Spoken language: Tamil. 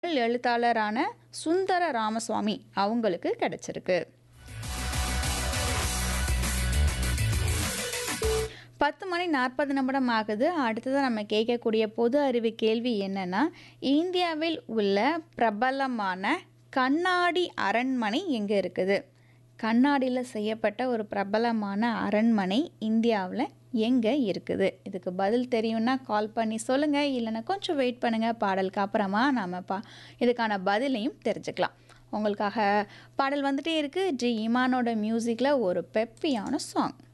எழுத்தாளரான சுந்தர ராமசுவாமி அவங்களுக்கு கிடைச்சிருக்கு பத்து மணி நாற்பது நிமிடம் ஆகுது அடுத்ததாக நம்ம கேட்கக்கூடிய பொது அறிவு கேள்வி என்னன்னா இந்தியாவில் உள்ள பிரபலமான கண்ணாடி அரண்மனை எங்கே இருக்குது கண்ணாடியில் செய்யப்பட்ட ஒரு பிரபலமான அரண்மனை இந்தியாவில் எங்கே இருக்குது இதுக்கு பதில் தெரியும்னா கால் பண்ணி சொல்லுங்கள் இல்லைன்னா கொஞ்சம் வெயிட் பண்ணுங்கள் பாடலுக்கு அப்புறமா நாம் பா இதுக்கான பதிலையும் தெரிஞ்சுக்கலாம் உங்களுக்காக பாடல் வந்துட்டே இருக்குது ஜி இமானோட மியூசிக்கில் ஒரு பெப்பியான சாங்